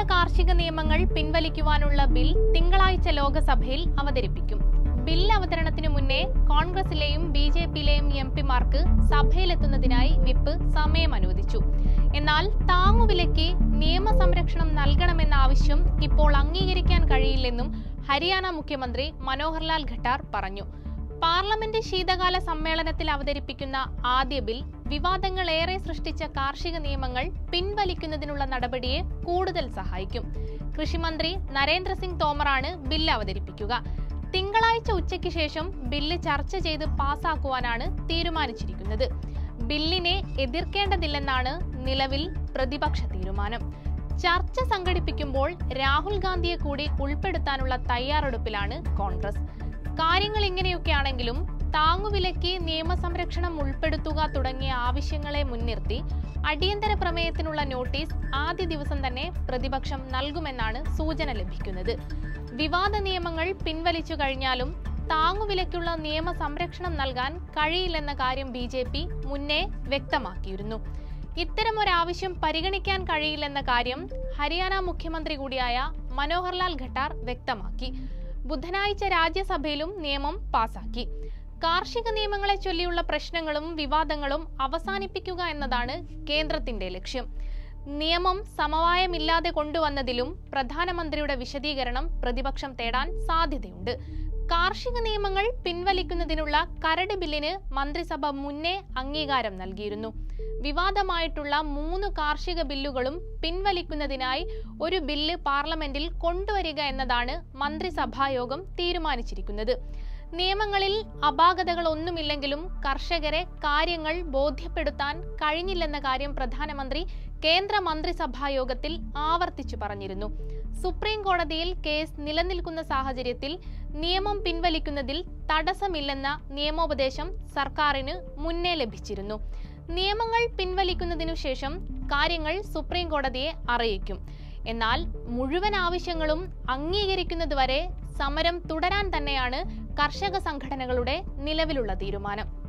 കാർഷിക നിയമങ്ങൾ പിൻവലിക്കുവാനുള്ള ബിൽ തിങ്കളാഴ്ച ലോക്സഭയിൽ അവതരിപ്പിക്കും ബിൽ അവതരണത്തിനു മുന്നേ കോൺഗ്രസിലെയും ബി ജെ പിയിലെയും എം പിമാർക്ക് സഭയിലെത്തുന്നതിനായി വിപ്പ് സമയം അനുവദിച്ചു എന്നാൽ താങ്ങുവിലയ്ക്ക് നിയമസംരക്ഷണം നൽകണമെന്ന ആവശ്യം ഇപ്പോൾ അംഗീകരിക്കാൻ കഴിയില്ലെന്നും ഹരിയാന മുഖ്യമന്ത്രി മനോഹർലാൽ ഖട്ടാർ പറഞ്ഞു പാർലമെന്റ് ശീതകാല സമ്മേളനത്തിൽ അവതരിപ്പിക്കുന്ന ആദ്യ ബിൽ വിവാദങ്ങൾ ഏറെ സൃഷ്ടിച്ച കാർഷിക നിയമങ്ങൾ പിൻവലിക്കുന്നതിനുള്ള നടപടിയെ കൂടുതൽ സഹായിക്കും കൃഷിമന്ത്രി നരേന്ദ്രസിംഗ് തോമറാണ് ബില്ല് അവതരിപ്പിക്കുക തിങ്കളാഴ്ച ഉച്ചയ്ക്ക് ശേഷം ബില്ല് ചർച്ച ചെയ്ത് പാസാക്കുവാനാണ് തീരുമാനിച്ചിരിക്കുന്നത് ബില്ലിനെ എതിർക്കേണ്ടതില്ലെന്നാണ് നിലവിൽ പ്രതിപക്ഷ തീരുമാനം ചർച്ച സംഘടിപ്പിക്കുമ്പോൾ രാഹുൽ ഗാന്ധിയെ കൂടി ഉൾപ്പെടുത്താനുള്ള തയ്യാറെടുപ്പിലാണ് കോൺഗ്രസ് കാര്യങ്ങൾ ഇങ്ങനെയൊക്കെയാണെങ്കിലും താങ്ങുവിലയ്ക്ക് നിയമസംരക്ഷണം ഉൾപ്പെടുത്തുക തുടങ്ങിയ ആവശ്യങ്ങളെ മുൻനിർത്തി അടിയന്തര പ്രമേയത്തിനുള്ള നോട്ടീസ് ആദ്യ ദിവസം തന്നെ പ്രതിപക്ഷം നൽകുമെന്നാണ് സൂചന ലഭിക്കുന്നത് വിവാദ നിയമങ്ങൾ പിൻവലിച്ചു കഴിഞ്ഞാലും താങ്ങുവിലയ്ക്കുള്ള നിയമ സംരക്ഷണം നൽകാൻ കഴിയില്ലെന്ന കാര്യം ബി ജെ പി മുന്നേ വ്യക്തമാക്കിയിരുന്നു ഇത്തരമൊരാവശ്യം പരിഗണിക്കാൻ കഴിയില്ലെന്ന കാര്യം ഹരിയാന മുഖ്യമന്ത്രി കൂടിയായ മനോഹർലാൽ ഖട്ടാർ വ്യക്തമാക്കി ബുധനാഴ്ച രാജ്യസഭയിലും നിയമം പാസാക്കി കാർഷിക നിയമങ്ങളെ ചൊല്ലിയുള്ള പ്രശ്നങ്ങളും വിവാദങ്ങളും അവസാനിപ്പിക്കുക എന്നതാണ് കേന്ദ്രത്തിന്റെ ലക്ഷ്യം നിയമം സമവായമില്ലാതെ കൊണ്ടുവന്നതിലും പ്രധാനമന്ത്രിയുടെ വിശദീകരണം പ്രതിപക്ഷം തേടാൻ സാധ്യതയുണ്ട് കാർഷിക നിയമങ്ങൾ പിൻവലിക്കുന്നതിനുള്ള കരട് ബില്ലിന് മന്ത്രിസഭ മുന്നേ അംഗീകാരം നൽകിയിരുന്നു വിവാദമായിട്ടുള്ള മൂന്ന് കാർഷിക ബില്ലുകളും പിൻവലിക്കുന്നതിനായി ഒരു ബില്ല് പാർലമെന്റിൽ കൊണ്ടുവരിക എന്നതാണ് മന്ത്രിസഭായോഗം തീരുമാനിച്ചിരിക്കുന്നത് നിയമങ്ങളിൽ അപാകതകൾ ഒന്നുമില്ലെങ്കിലും കർഷകരെ കാര്യങ്ങൾ ബോധ്യപ്പെടുത്താൻ കഴിഞ്ഞില്ലെന്ന കാര്യം പ്രധാനമന്ത്രി കേന്ദ്ര മന്ത്രിസഭാ യോഗത്തിൽ ആവർത്തിച്ചു പറഞ്ഞിരുന്നു സുപ്രീം കോടതിയിൽ കേസ് നിലനിൽക്കുന്ന സാഹചര്യത്തിൽ നിയമം പിൻവലിക്കുന്നതിൽ തടസ്സമില്ലെന്ന നിയമോപദേശം സർക്കാരിന് മുന്നേ ലഭിച്ചിരുന്നു നിയമങ്ങൾ പിൻവലിക്കുന്നതിനു ശേഷം കാര്യങ്ങൾ സുപ്രീം കോടതിയെ അറിയിക്കും എന്നാൽ മുഴുവൻ ആവശ്യങ്ങളും അംഗീകരിക്കുന്നതുവരെ സമരം തുടരാൻ തന്നെയാണ് കർഷക സംഘടനകളുടെ നിലവിലുള്ള തീരുമാനം